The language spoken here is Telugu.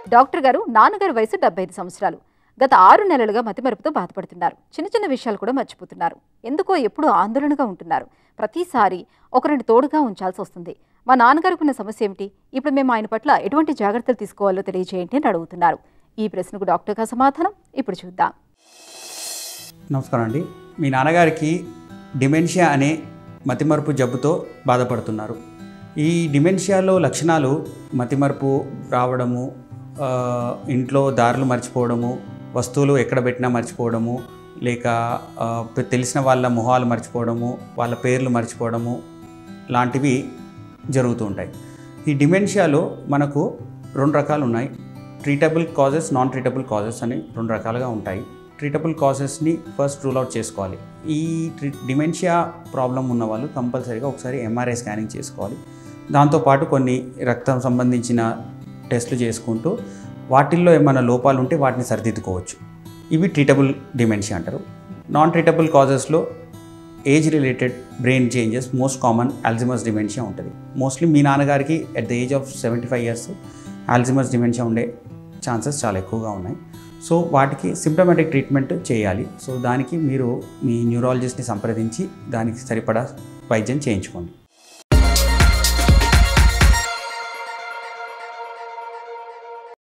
డాక్టర్ గారు నాన్నగారి వయసు డెబ్బై ఐదు సంవత్సరాలు గత ఆరు నెలలుగా మతిమరుపుతో బాధపడుతున్నారు చిన్న చిన్న విషయాలు కూడా మర్చిపోతున్నారు ఎందుకో ఎప్పుడూ ఆందోళనగా ఉంటున్నారు ప్రతిసారి ఒకరిని తోడుగా ఉంచాల్సి వస్తుంది మా నాన్నగారికి ఉన్న సమస్య ఏమిటి ఇప్పుడు మేము ఆయన పట్ల ఎటువంటి జాగ్రత్తలు తీసుకోవాలో తెలియజేయండి అని అడుగుతున్నారు ఈ ప్రశ్నకు డాక్టర్ గారి సమాధానం ఇప్పుడు చూద్దాం నమస్కారం అండి మీ నాన్నగారికి డిమెన్షియా అనే మతిమరుపు జబ్బుతో బాధపడుతున్నారు ఈ డిమెన్షియాలో లక్షణాలు మతిమరుపు రావడము ఆ, ఇంట్లో దారులు మర్చిపోవడము వస్తువులు ఎక్కడ పెట్టినా మర్చిపోవడము లేక ఆ, తెలిసిన వాళ్ళ మొహాలు మర్చిపోవడము వాళ్ళ పేర్లు మర్చిపోవడము లాంటివి జరుగుతూ ఉంటాయి ఈ డిమెన్షియాలో మనకు రెండు రకాలు ఉన్నాయి treatable causes non treatable causes అని రెండు రకాలుగా ఉంటాయి ట్రీటబుల్ కాజెస్ని ఫస్ట్ రూల్ అవుట్ చేసుకోవాలి ఈ ట్రీ డిమెన్షియా ప్రాబ్లం ఉన్న వాళ్ళు కంపల్సరీగా ఒకసారి ఎంఆర్ఐ స్కానింగ్ చేసుకోవాలి దాంతోపాటు కొన్ని రక్తం సంబంధించిన టెస్టులు చేసుకుంటూ వాటిల్లో ఏమైనా లోపాలు ఉంటే వాటిని సరిదిద్దుకోవచ్చు ఇవి ట్రీటబుల్ డిమెన్షియా అంటారు నాన్ ట్రీటబుల్ కాజెస్లో age related brain changes most common Alzheimer's dementia ఉంటుంది మోస్ట్లీ మీ నాన్నగారికి at the age of seventy five years Alzheimer's dementia ఉండే ఛాన్సెస్ చాలా ఎక్కువగా ఉన్నాయి సో వాటికి సిమ్టమాటిక్ ట్రీట్మెంట్ చేయాలి సో దానికి మీరు మీ న్యూరాలజిస్ట్ని సంప్రదించి దానికి సరిపడా వైద్యం చేయించుకోండి